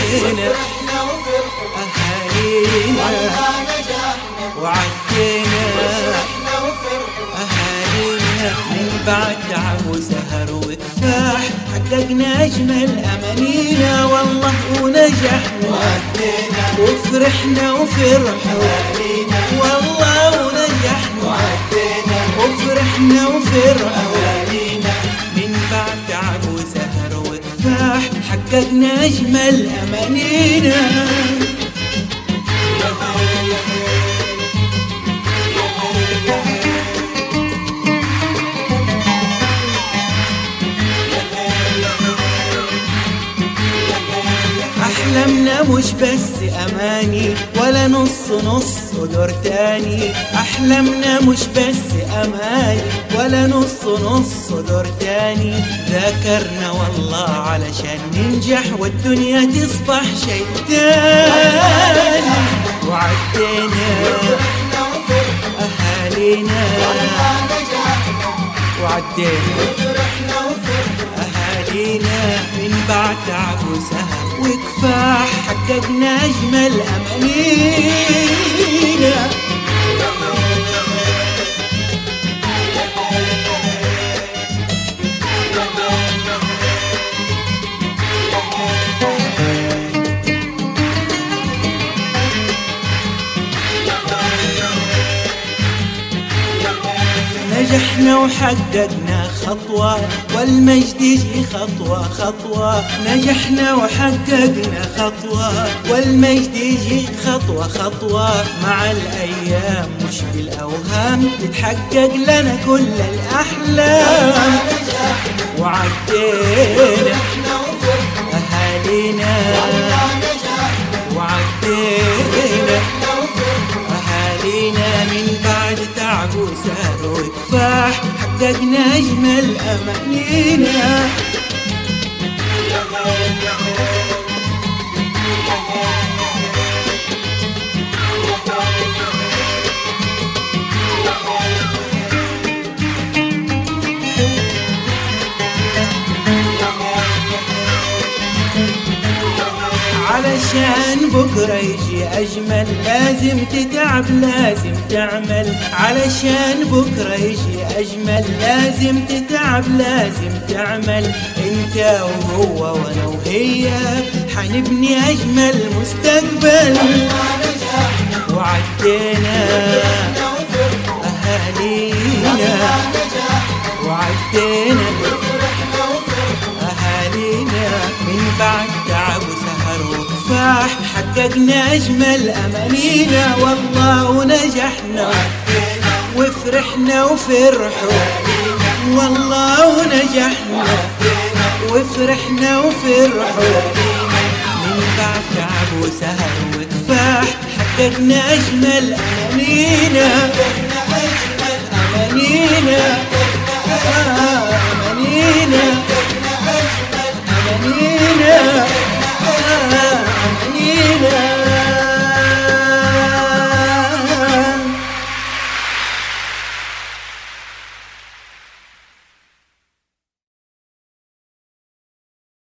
وعدينا أهالينا وعدينا أهالينا من بعد تعب وسهر وكفاح حققنا أجمل أمانينا والله ونجحنا وفرحنا وفرحوا والله ونجحنا وفرحنا وفرحوا من بعد تعب وسهر وكفاح حققنا أجمل أمانينا أحلامنا مش بس أماني ولا نص نص ودور تاني أحلامنا مش بس أماني ولا نص نص ودور تاني ذاكرنا والله علشان ننجح والدنيا تصبح شيء تاني وعدينا أهالينا وعدينا أهالينا من بعد تعب وسهر وكفاح حققنا أجمل أمانينا نجحنا وحققنا خطوة والمجد يجي خطوة خطوة نجحنا وحققنا خطوة والمجد يجي خطوة خطوة مع الأيام مش بالأوهام تتحقق لنا كل الأحلام وعدينا أهالينا وعدينا أهالينا من بعد تعب وسهر وكفاح حققنا أجمل أمانينا علشان بكرة يجي أجمل لازم تتعب لازم تعمل علشان بكرة يجي أجمل لازم تتعب لازم تعمل انت وهو وانا وهي حنبني أجمل مستقبل وعدينا أهالينا وعدينا أهالينا من بعد تعب وسهر وكفاح حققنا أجمل أمانينا والله ونجحنا وفرحنا وفرحوا والله ونجحنا وفرحنا وفرحوا من بعد تعب وسهر وكفاح حققنا أجمل أمانينا أمانينا أمانينا أمانينا